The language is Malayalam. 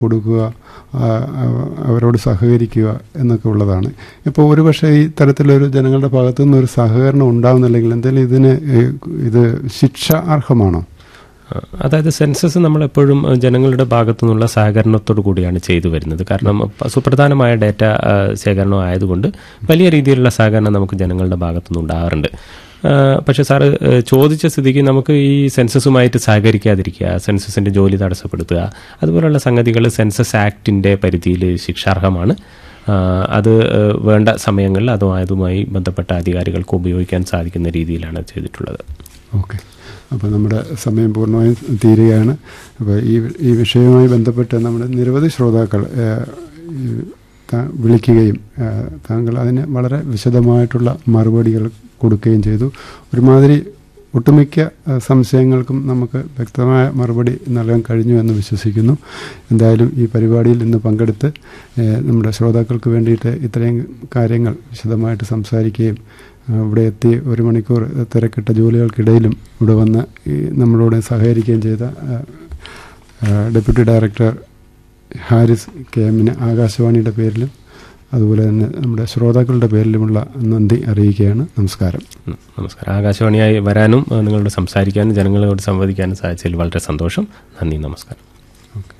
കൊടുക്കുക ആ, ആ, അവരോട് സഹകരിക്കുക എന്നൊക്കെ ഉള്ളതാണ് ഇപ്പോൾ ഒരുപക്ഷെ ഈ തരത്തിലൊരു ജനങ്ങളുടെ ഭാഗത്തു നിന്നൊരു സഹകരണം ഉണ്ടാവുന്നില്ലെങ്കിൽ എന്തെങ്കിലും ഇതിന് ഏ, ഇത് ശിക്ഷ അർഹമാണോ അതായത് സെൻസസ് നമ്മൾ എപ്പോഴും അഹ്, ജനങ്ങളുടെ ഭാഗത്തു നിന്നുള്ള സഹകരണത്തോടു കൂടിയാണ് ചെയ്തു വരുന്നത് കാരണം പ- സുപ്രധാനമായ ഡാറ്റ അഹ്, ശേഖരണം ആയതുകൊണ്ട് വലിയ രീതിയിലുള്ള സഹകരണം നമുക്ക് ജനങ്ങളുടെ ഭാഗത്തു നിന്ന് ഉണ്ടാകാറുണ്ട് ആഹ്, പക്ഷേ സാറ് ഏഹ്, ചോദിച്ച സ്ഥിതിക്ക് നമുക്ക് ഈ സെൻസസുമായിട്ട് സഹകരിക്കാതിരിക്കുക സെൻസസിന്റെ ജോലി തടസ്സപ്പെടുത്തുക അതുപോലുള്ള സംഗതികൾ സെൻസസ് ആക്ടിന്റെ പരിധിയിൽ ശിക്ഷാർഹമാണ് ആഹ്, അത് ഏഹ്, വേണ്ട സമയങ്ങളിൽ അതും അതുമായി ബന്ധപ്പെട്ട അധികാരികൾക്ക് ഉപയോഗിക്കാൻ സാധിക്കുന്ന രീതിയിലാണ് ചെയ്തിട്ടുള്ളത് ഓക്കെ അപ്പോൾ നമ്മുടെ സമയം പൂർണ്ണമായും തീരുകയാണ് അപ്പോൾ ഈ ഈ വിഷയവുമായി ബന്ധപ്പെട്ട് നമ്മുടെ നിരവധി ശ്രോതാക്കൾ ഏഹ്, ഈ താ- വിളിക്കുകയും ഏഹ്, താങ്കൾ അതിന് വളരെ വിശദമായിട്ടുള്ള മറുപടികൾ കൊടുക്കുകയും ചെയ്തു ഒരുമാതിരി ഒട്ടുമിക്ക ഏഹ്, സംശയങ്ങൾക്കും നമുക്ക് വ്യക്തമായ മറുപടി നൽകാൻ കഴിഞ്ഞു എന്ന് വിശ്വസിക്കുന്നു എന്തായാലും ഈ പരിപാടിയിൽ ഇന്ന് പങ്കെടുത്ത് ഏഹ്, നമ്മുടെ ശ്രോതാക്കൾക്ക് വേണ്ടിയിട്ട് ഇത്രയും കാര്യങ്ങൾ വിശദമായിട്ട് സംസാരിക്കുകയും ആ, ഇവിടെ എത്തി ഒരു മണിക്കൂർ തിരക്കിട്ട ജോലികൾക്കിടയിലും ഇവിടെ വന്ന് ഈ നമ്മളോട് സഹകരിക്കുകയും ചെയ്ത ആ, ആ, ഡെപ്യൂട്ടി ഡയറക്ടർ ഹാരിസ് കെ എമ്മിന് ആകാശവാണിയുടെ പേരിലും അതുപോലെ തന്നെ നമ്മുടെ ശ്രോതാക്കളുടെ പേരിലുമുള്ള നന്ദി അറിയിക്കുകയാണ് നമസ്കാരം ഉം, നമസ്കാരം ആകാശവാണിയായി വരാനും ഏഹ്, നിങ്ങളോട് സംസാരിക്കാനും ജനങ്ങളോട് സംവദിക്കാനും സാധിച്ചതിൽ വളരെ സന്തോഷം നന്ദി നമസ്കാരം ഓക്കെ